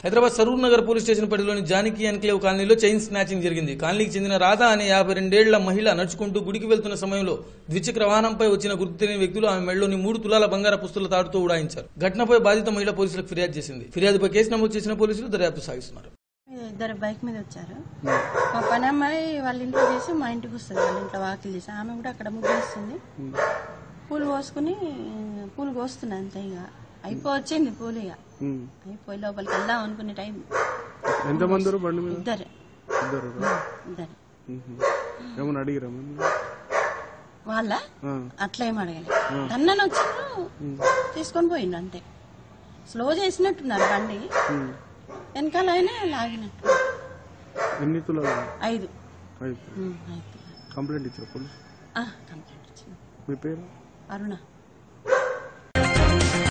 Hyderabad Saroor Nagar police station పరిధిలోని Janaki enclave కాలనీలో chain snatching జరిగింది కాలనీకి చెందిన రాధా అనే యాభై రెండేళ్ల మహిళ నడుచుకుంటూ గుడికి వెళ్తున్న సమయంలో ద్విచక్ర వాహనంపై వచ్చిన గుర్తు తెలియని వ్యక్తులు ఆమె మెడలోని మూడు తులాల బంగార పుస్తుల తాడుతో ఉడాయించారు ఘటనపై బాధిత మహిళ పోలీసులకు ఫిర్యాదు చేసింది ఫిర్యాదుపై కేసు నమోదు చేసిన పోలీసులు దర్యాప్తు సాగిస్తున్నారు ఇద్దరు బైక్ మీద వచ్చారు మా పని అమ్మాయి వాళ్ళ ఇంట్లో చేసి మా ఇంటికి వస్తుంది వాళ్ళ ఇంట్లో వాకిలు చేసి ఆమె కూడా అక్కడ ముగ్గు వేస్తుంది పూలు కోసుకుని పూలు కోస్తున్నా అంతే ఇక అయిపో వచ్చింది పూలు ఇక అయిపోయి లోపలికి వెళ్దాం అనుకునే టైం ఎంతమంది ఉన్నారు బండి మీద ఇద్దరు ఇద్దరు ఇద్దరు ఏమన్నా అడిగిరా మరి? వాళ్ళ ఆ. అట్లా ఏం అడగలేదు తన్నని వచ్చిండ్రు తీసుకొని పోయిండు అంతే స్లో చేసినట్టున్నారు బండి ఉమ్. వెనకాల అయినా లాగినట్టు ఎన్ని తులాలు ఐదు అయిపోయి ఉమ్, ఐదు కంప్లైంట్ ఇచ్చారు పోలీస్ ఆ, కంప్లైంట్ వచ్చింది మీ పేరు అరుణ